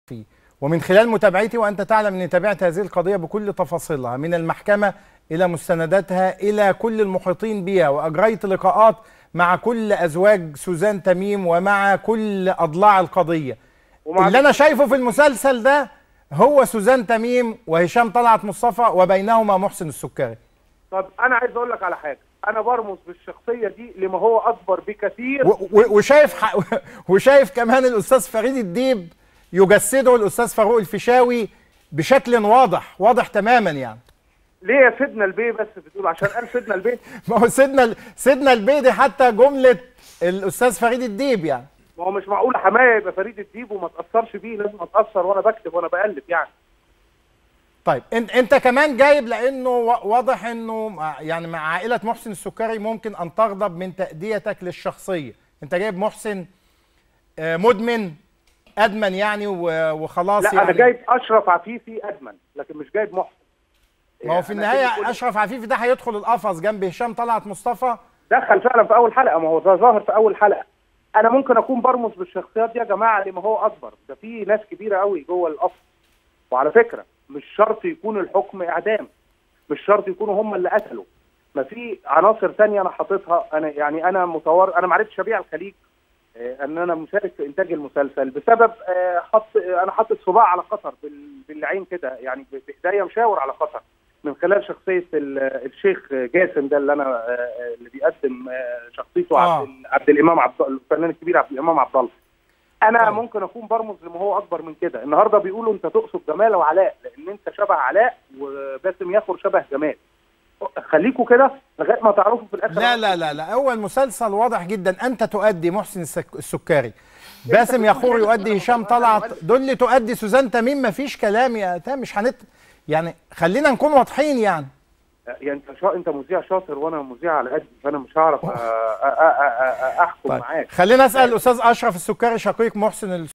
فيه ومن خلال متابعتي وانت تعلم اني تابعت هذه القضيه بكل تفاصيلها من المحكمه الى مستنداتها الى كل المحيطين بها واجريت لقاءات مع كل ازواج سوزان تميم ومع كل اضلاع القضيه ومع اللي انا شايفه في المسلسل ده هو سوزان تميم وهشام طلعت مصطفى وبينهما محسن السكري طب انا عايز اقول لك على حاجه انا برمز بالشخصيه دي لما هو اكبر بكثير و- و- وشايف ح... وشايف كمان الاستاذ فريد الديب يجسده الاستاذ فاروق الفيشاوي بشكل واضح واضح تماما يعني ليه يا سيدنا البيه بس بتقول عشان قال سيدنا البيه ما هو سيدنا ال- سيدنا البيدي حتى جمله الاستاذ فريد الديب يعني ما هو مش معقول حمايه يبقى فريد الديب وما تاثرش بيه لازم اتاثر وانا بكتب وانا بقلب يعني طيب انت انت كمان جايب لانه وا- واضح انه مع- يعني مع عائله محسن السكري ممكن ان تغضب من تاديتك للشخصيه انت جايب محسن آه، مدمن ادمن يعني و- وخلاص لا يعني انا جايب اشرف عفيفي ادمن لكن مش جايب محسن ما هو في أنا النهايه كده اشرف عفيفي ده هيدخل القفص جنب هشام طلعت مصطفى دخل فعلا في اول حلقه ما هو ده ظاهر في اول حلقه انا ممكن اكون برمز بالشخصيات دي يا جماعه لما هو اكبر ده في ناس كبيره قوي جوه القصر وعلى فكره مش شرط يكون الحكم اعدام مش شرط يكونوا هم اللي قتلوا ما في عناصر تانية انا حاططها انا يعني انا متور انا ما عرفتش ابيع الخليج آه، ان انا مشارك في انتاج المسلسل بسبب آه، حط آه، انا حاطط صباع على قطر بال- بالعين كده يعني ب- بايديا مشاور على قطر من خلال شخصيه ال- الشيخ جاسم ده اللي انا آه، آه، اللي بيقدم آه، شخصيته آه. عبد ال- عبد الامام عبد الفنان الكبير عبد الامام عبد الله انا طيب. ممكن اكون برمز لما هو اكبر من كده النهارده بيقولوا انت تقصد جمال وعلاء لان انت شبه علاء وباسم ياخر شبه جمال خليكوا كده لغايه ما تعرفوا في الاخر لا لا لا لا هو المسلسل واضح جدا انت تؤدي محسن السك- السكري باسم يخور يؤدي هشام طلعت دول اللي تؤدي سوزان تميم مفيش كلام يا تام مش هنت يعني خلينا نكون واضحين يعني يعني انت شا... انت مذيع شاطر وانا مذيع على قدي فانا مش هعرف أ... أ... أ... أ... أ... احكم طيب معاك خلينا اسال الاستاذ اشرف السكري شقيق محسن